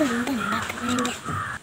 എന്തുണ്ടാക്കുന്നില്ല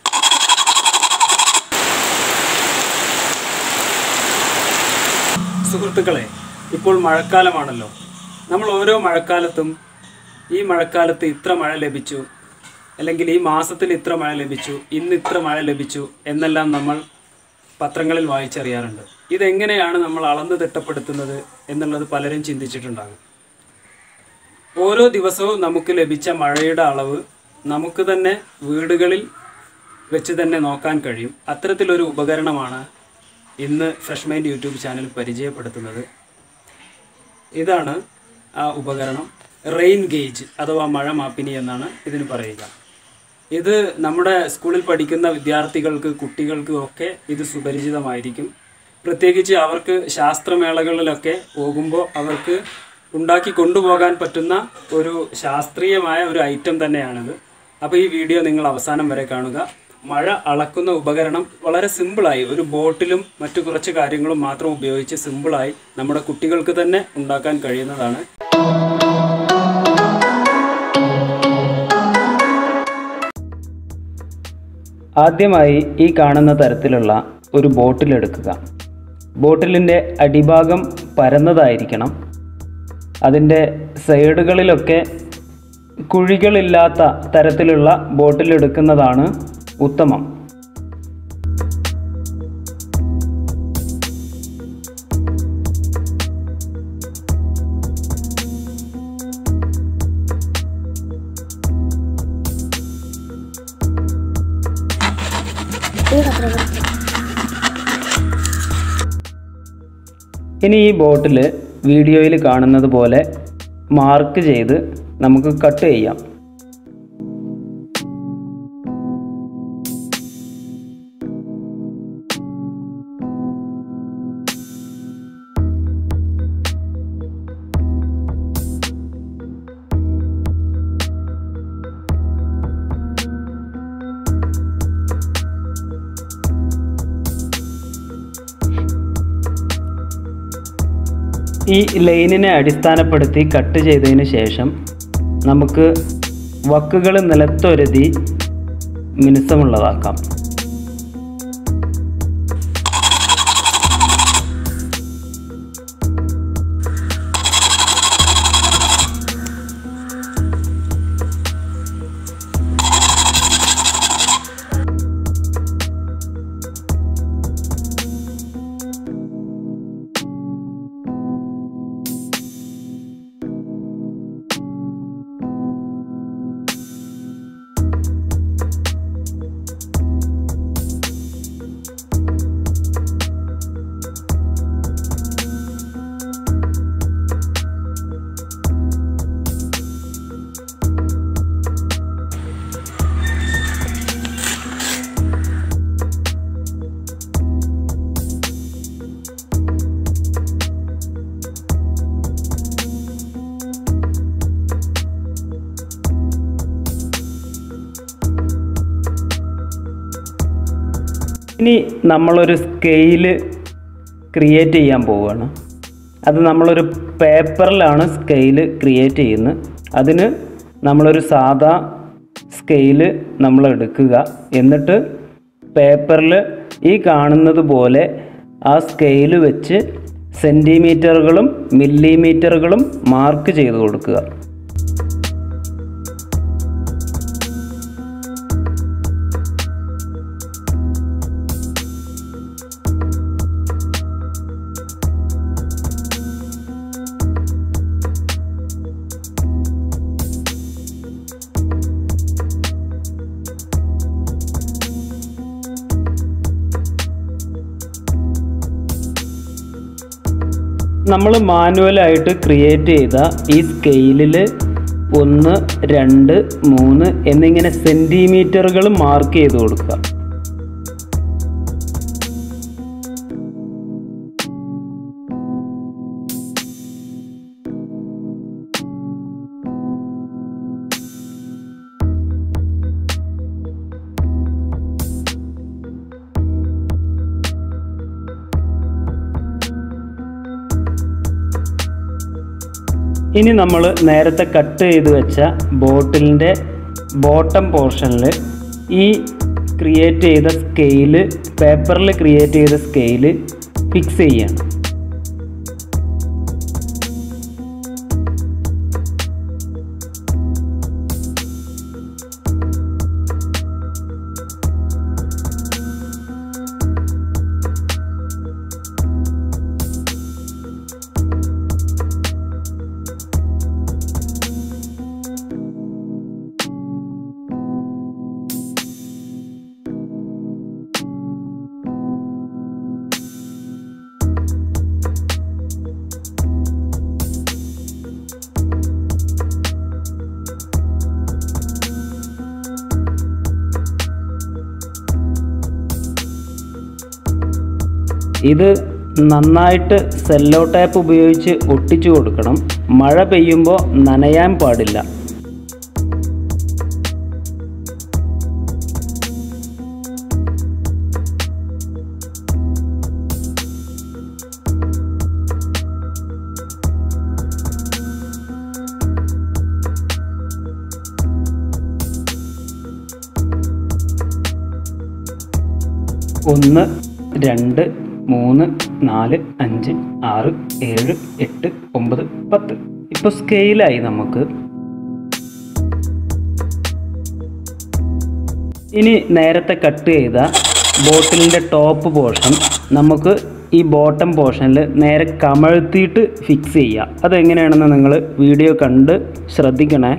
സുഹൃത്തുക്കളെ ഇപ്പോൾ മഴക്കാലമാണല്ലോ നമ്മൾ ഓരോ മഴക്കാലത്തും ഈ മഴക്കാലത്ത് ഇത്ര മഴ ലഭിച്ചു അല്ലെങ്കിൽ ഈ മാസത്തിൽ ഇത്ര മഴ ലഭിച്ചു ഇന്ന് ഇത്ര മഴ ലഭിച്ചു എന്നെല്ലാം നമ്മൾ പത്രങ്ങളിൽ വായിച്ചറിയാറുണ്ട് ഇതെങ്ങനെയാണ് നമ്മൾ അളന്ന് തിട്ടപ്പെടുത്തുന്നത് എന്നുള്ളത് പലരും ചിന്തിച്ചിട്ടുണ്ടാകും ഓരോ ദിവസവും നമുക്ക് ലഭിച്ച മഴയുടെ അളവ് നമുക്ക് തന്നെ വീടുകളിൽ വെച്ച് തന്നെ നോക്കാൻ കഴിയും അത്തരത്തിലൊരു ഉപകരണമാണ് ഇന്ന് ഫ്രഷ് മൈൻഡ് യൂട്യൂബ് ചാനൽ പരിചയപ്പെടുത്തുന്നത് ഇതാണ് ആ ഉപകരണം റെയിൻ ഗേജ് അഥവാ മഴ മാപ്പിനി എന്നാണ് ഇതിന് പറയുക ഇത് നമ്മുടെ സ്കൂളിൽ പഠിക്കുന്ന വിദ്യാർത്ഥികൾക്ക് കുട്ടികൾക്ക് ഒക്കെ ഇത് സുപരിചിതമായിരിക്കും പ്രത്യേകിച്ച് അവർക്ക് ശാസ്ത്രമേളകളിലൊക്കെ പോകുമ്പോൾ അവർക്ക് ഉണ്ടാക്കി കൊണ്ടുപോകാൻ പറ്റുന്ന ഒരു ശാസ്ത്രീയമായ ഒരു ഐറ്റം തന്നെയാണിത് അപ്പോൾ ഈ വീഡിയോ നിങ്ങൾ അവസാനം വരെ കാണുക മഴ അളക്കുന്ന ഉപകരണം വളരെ സിമ്പിളായി ഒരു ബോട്ടിലും മറ്റു കുറച്ച് കാര്യങ്ങളും മാത്രം ഉപയോഗിച്ച് സിമ്പിളായി നമ്മുടെ കുട്ടികൾക്ക് തന്നെ ഉണ്ടാക്കാൻ കഴിയുന്നതാണ് ആദ്യമായി ഈ കാണുന്ന തരത്തിലുള്ള ഒരു ബോട്ടിൽ എടുക്കുക ബോട്ടിലിൻ്റെ അടിഭാഗം പരന്നതായിരിക്കണം അതിൻ്റെ സൈഡുകളിലൊക്കെ കുഴികളില്ലാത്ത തരത്തിലുള്ള ബോട്ടിൽ എടുക്കുന്നതാണ് ഉത്തമം ഈ പത്രം കൊടുത്തു ഇനി ഈ ബോട്ടിൽ വീഡിയോയിൽ കാണുന്നത് പോലെ മാർക്ക് ചെയ്ത് നമുക്ക് കട്ട് ചെയ്യാം ഈ ലൈനിനെ അടിസ്ഥാനപ്പെടുത്തി കട്ട് ചെയ്തതിന് ശേഷം നമുക്ക് വക്കുകൾ നിലത്തൊരുതി മിനുസമുള്ളതാക്കാം ഇനി നമ്മളൊരു സ്കെയില് ക്രിയേറ്റ് ചെയ്യാൻ പോവുകയാണ് അത് നമ്മളൊരു പേപ്പറിലാണ് സ്കെയില് ക്രിയേറ്റ് ചെയ്യുന്നത് അതിന് നമ്മളൊരു സാധാ സ്കെയില് നമ്മൾ എടുക്കുക എന്നിട്ട് പേപ്പറിൽ ഈ കാണുന്നത് പോലെ ആ സ്കെയില് വെച്ച് സെൻറ്റിമീറ്ററുകളും മില്ലിമീറ്ററുകളും മാർക്ക് ചെയ്ത് കൊടുക്കുക നമ്മൾ മാനുവലായിട്ട് ക്രിയേറ്റ് ചെയ്ത ഈ സ്കെയിലിൽ ഒന്ന് രണ്ട് മൂന്ന് എന്നിങ്ങനെ സെൻറ്റിമീറ്ററുകൾ മാർക്ക് ചെയ്ത് കൊടുക്കുക ഇനി നമ്മൾ നേരത്തെ കട്ട് ചെയ്ത് വെച്ച ബോട്ടിലിൻ്റെ ബോട്ടം പോർഷനിൽ ഈ ക്രിയേറ്റ് ചെയ്ത സ്കെയില് പേപ്പറിൽ ക്രിയേറ്റ് ചെയ്ത സ്കെയില് ഫിക്സ് ചെയ്യാണ് ഇത് നന്നായിട്ട് സെല്ലോ ടാപ്പ് ഉപയോഗിച്ച് ഒട്ടിച്ചു കൊടുക്കണം മഴ പെയ്യുമ്പോൾ നനയാൻ പാടില്ല ഒന്ന് രണ്ട് മൂന്ന് നാല് അഞ്ച് ആറ് ഏഴ് എട്ട് ഒമ്പത് പത്ത് ഇപ്പോൾ സ്കെയിലായി നമുക്ക് ഇനി നേരത്തെ കട്ട് ചെയ്ത ബോട്ടിലിൻ്റെ ടോപ്പ് പോർഷൻ നമുക്ക് ഈ ബോട്ടം പോർഷനിൽ നേരെ കമഴ്ത്തിയിട്ട് ഫിക്സ് ചെയ്യുക അതെങ്ങനെയാണെന്ന് നിങ്ങൾ വീഡിയോ കണ്ട് ശ്രദ്ധിക്കണേ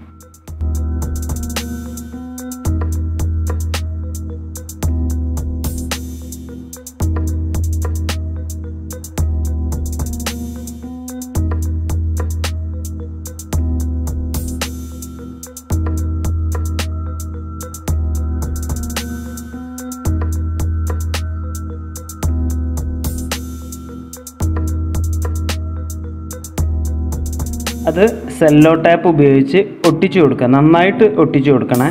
അത് സെല്ലോ ടാപ്പ് ഉപയോഗിച്ച് ഒട്ടിച്ചു കൊടുക്കുക നന്നായിട്ട് ഒട്ടിച്ചു കൊടുക്കണേ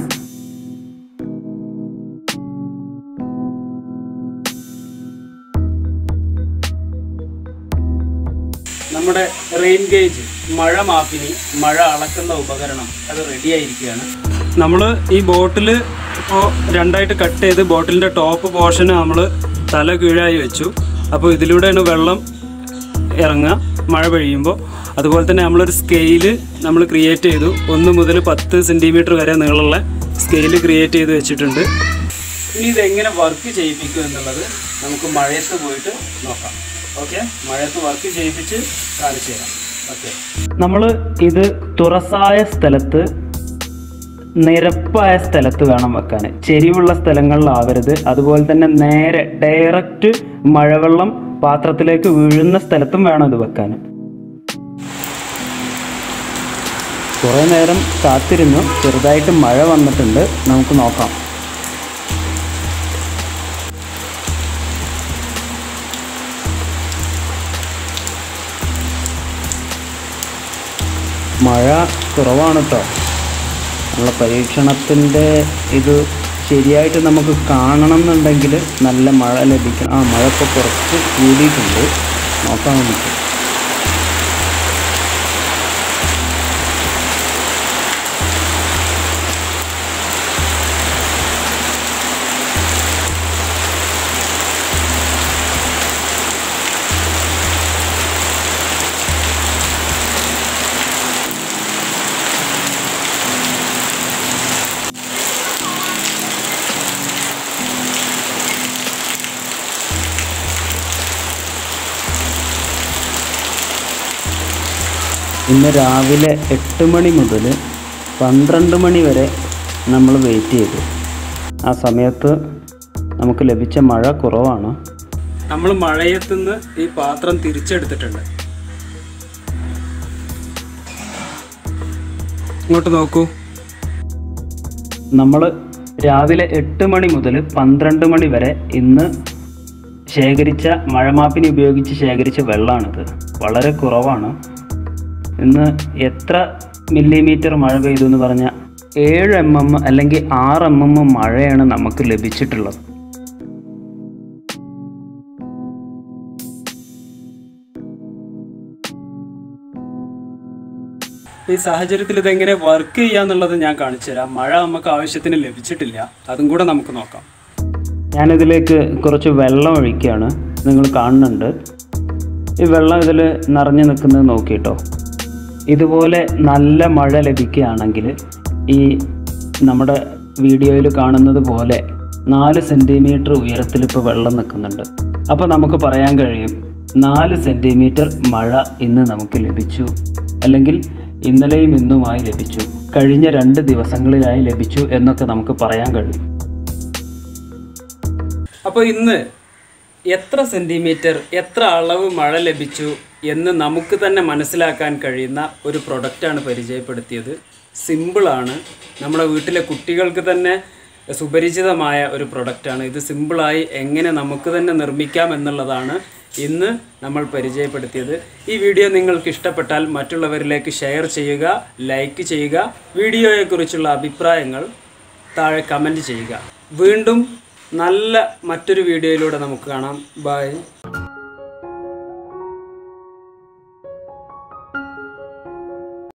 നമ്മുടെ റെയിൻ ഗേജ് മഴ മാപ്പിനി മഴ അളക്കുന്ന ഉപകരണം അത് റെഡി ആയിരിക്കുകയാണ് നമ്മൾ ഈ ബോട്ടിൽ ഇപ്പോൾ രണ്ടായിട്ട് കട്ട് ചെയ്ത് ബോട്ടിലിൻ്റെ ടോപ്പ് പോർഷന് നമ്മൾ തല കീഴായി വെച്ചു അപ്പോൾ ഇതിലൂടെയാണ് വെള്ളം ഇറങ്ങുക മഴ പെയ്യുമ്പോൾ അതുപോലെ തന്നെ നമ്മളൊരു സ്കെയില് നമ്മൾ ക്രിയേറ്റ് ചെയ്തു ഒന്ന് മുതൽ പത്ത് സെൻറ്റിമീറ്റർ വരെ നീളമുള്ള സ്കെയില് ക്രിയേറ്റ് ചെയ്ത് വെച്ചിട്ടുണ്ട് ഇനി ഇതെങ്ങനെ വർക്ക് ചെയ്യിപ്പിക്കും എന്നുള്ളത് നമുക്ക് മഴയത്ത് പോയിട്ട് നോക്കാം ഓക്കെ മഴയത്ത് വർക്ക് ചെയ്യിപ്പിച്ച് കാണിച്ചു തരാം ഓക്കെ നമ്മൾ ഇത് തുറസായ സ്ഥലത്ത് നിരപ്പായ സ്ഥലത്ത് വേണം വെക്കാൻ ചെരിവുള്ള സ്ഥലങ്ങളിലാവരുത് അതുപോലെ തന്നെ നേരെ ഡയറക്റ്റ് മഴവെള്ളം പാത്രത്തിലേക്ക് വീഴുന്ന സ്ഥലത്തും വേണം ഇത് വെക്കാൻ കുറേ നേരം കാത്തിരുന്നു ചെറുതായിട്ട് മഴ വന്നിട്ടുണ്ട് നമുക്ക് നോക്കാം മഴ കുറവാണ് കേട്ടോ നമ്മളെ പരീക്ഷണത്തിൻ്റെ ഇത് ശരിയായിട്ട് നമുക്ക് കാണണം എന്നുണ്ടെങ്കിൽ നല്ല മഴ ലഭിക്കണം ആ മഴ ഇപ്പോൾ കുറച്ച് കൂടിയിട്ടുണ്ട് നോക്കാം നമുക്ക് ഇന്ന് രാവിലെ എട്ട് മണി മുതൽ പന്ത്രണ്ട് മണി വരെ നമ്മൾ വെയിറ്റ് ചെയ്തു ആ സമയത്ത് നമുക്ക് ലഭിച്ച മഴ കുറവാണ് നമ്മൾ മഴയത്തുനിന്ന് ഈ പാത്രം തിരിച്ചെടുത്തിട്ടുണ്ട് ഇങ്ങോട്ട് നോക്കൂ നമ്മൾ രാവിലെ എട്ട് മണി മുതൽ പന്ത്രണ്ട് മണി വരെ ഇന്ന് ശേഖരിച്ച മഴമാപ്പിനി ഉപയോഗിച്ച് ശേഖരിച്ച വെള്ളമാണിത് വളരെ കുറവാണ് ഇന്ന് എത്ര മില്ലിമീറ്റർ മഴ പെയ്തു എന്ന് പറഞ്ഞാൽ ഏഴ് എം എം അല്ലെങ്കിൽ ആറ് എം എം മഴയാണ് നമുക്ക് ലഭിച്ചിട്ടുള്ളത് ഈ സാഹചര്യത്തിൽ ഇതെങ്ങനെ വർക്ക് ചെയ്യാന്നുള്ളത് ഞാൻ കാണിച്ചു തരാം മഴ നമുക്ക് ആവശ്യത്തിന് ലഭിച്ചിട്ടില്ല അതും കൂടെ നമുക്ക് നോക്കാം ഞാനിതിലേക്ക് കുറച്ച് വെള്ളം ഒഴിക്കുകയാണ് നിങ്ങൾ കാണുന്നുണ്ട് ഈ വെള്ളം ഇതിൽ നിറഞ്ഞു നിൽക്കുന്നത് നോക്കിയിട്ടോ ഇതുപോലെ നല്ല മഴ ലഭിക്കുകയാണെങ്കിൽ ഈ നമ്മുടെ വീഡിയോയിൽ കാണുന്നത് പോലെ നാല് സെൻറ്റിമീറ്റർ ഉയരത്തിൽ ഇപ്പോൾ വെള്ളം നിൽക്കുന്നുണ്ട് അപ്പോൾ നമുക്ക് പറയാൻ കഴിയും നാല് സെൻറ്റിമീറ്റർ മഴ ഇന്ന് നമുക്ക് ലഭിച്ചു അല്ലെങ്കിൽ ഇന്നലെയും ഇന്നുമായി ലഭിച്ചു കഴിഞ്ഞ രണ്ട് ദിവസങ്ങളിലായി ലഭിച്ചു എന്നൊക്കെ നമുക്ക് പറയാൻ കഴിയും അപ്പോൾ ഇന്ന് എത്ര സെൻറ്റിമീറ്റർ എത്ര അളവ് മഴ ലഭിച്ചു എന്ന് നമുക്ക് തന്നെ മനസ്സിലാക്കാൻ കഴിയുന്ന ഒരു പ്രൊഡക്റ്റാണ് പരിചയപ്പെടുത്തിയത് സിമ്പിളാണ് നമ്മുടെ വീട്ടിലെ കുട്ടികൾക്ക് തന്നെ സുപരിചിതമായ ഒരു പ്രൊഡക്റ്റാണ് ഇത് സിമ്പിളായി എങ്ങനെ നമുക്ക് തന്നെ നിർമ്മിക്കാം എന്നുള്ളതാണ് ഇന്ന് നമ്മൾ പരിചയപ്പെടുത്തിയത് ഈ വീഡിയോ നിങ്ങൾക്ക് ഇഷ്ടപ്പെട്ടാൽ മറ്റുള്ളവരിലേക്ക് ഷെയർ ചെയ്യുക ലൈക്ക് ചെയ്യുക വീഡിയോയെക്കുറിച്ചുള്ള അഭിപ്രായങ്ങൾ താഴെ കമൻറ്റ് ചെയ്യുക വീണ്ടും നല്ല മറ്റൊരു വീഡിയോയിലൂടെ നമുക്ക് കാണാം ബൈ